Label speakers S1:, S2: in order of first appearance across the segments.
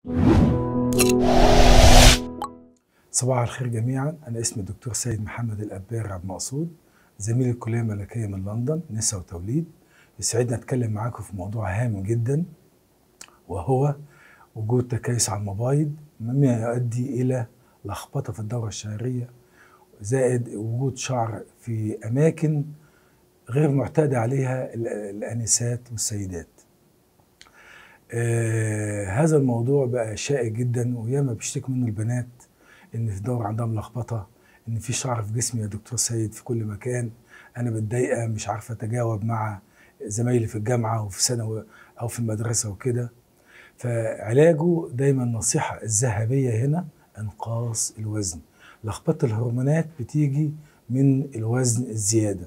S1: صباح الخير جميعا أنا اسمي الدكتور سيد محمد الأبار عبد المقصود زميل الكلية الملكية من لندن نساء وتوليد يسعدنا أتكلم معاكم في موضوع هام جدا وهو وجود تكيس على المبايض مما يؤدي إلى لخبطة في الدورة الشهرية زائد وجود شعر في أماكن غير معتاد عليها ال- الآنسات والسيدات آه هذا الموضوع بقى شائع جدا وياما بيشتكي منه البنات ان في الدورة عندها ملخبطه ان في شعر في جسمي يا دكتور سيد في كل مكان انا متضايقه مش عارفه اتجاوب مع زمايلي في الجامعه وفي ثانوي او في المدرسه وكده فعلاجه دايما النصيحه الذهبيه هنا انقاص الوزن لخبطه الهرمونات بتيجي من الوزن الزياده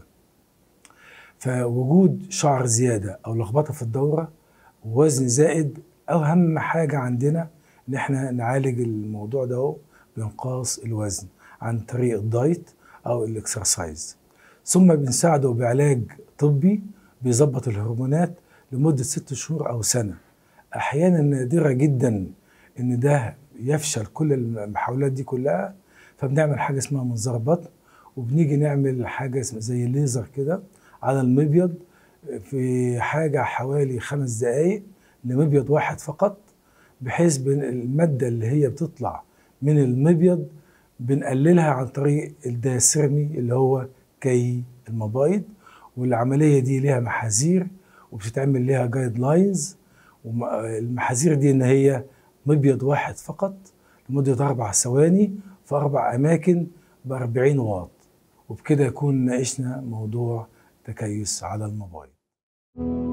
S1: فوجود شعر زياده او لخبطه في الدوره ووزن زائد اهم حاجه عندنا ان احنا نعالج الموضوع ده هو بانقاص الوزن عن طريق الدايت او الاكسرسايز ثم بنساعده بعلاج طبي بيظبط الهرمونات لمده ست شهور او سنه احيانا نادره جدا ان ده يفشل كل المحاولات دي كلها فبنعمل حاجه اسمها منظار بطن وبنيجي نعمل حاجه اسمها زي ليزر كده على المبيض في حاجه حوالي خمس دقائق لمبيض واحد فقط بحيث بن- الماده اللي هي بتطلع من المبيض بنقللها عن طريق الدياسيرمي اللي هو كي المبايض والعمليه دي ليها محاذير وبتتعمل ليها جايد لاينز والمحاذير دي ان هي مبيض واحد فقط لمده اربع ثواني في اربع اماكن ب 40 واط وبكده يكون ناقشنا موضوع تكيس على المبايض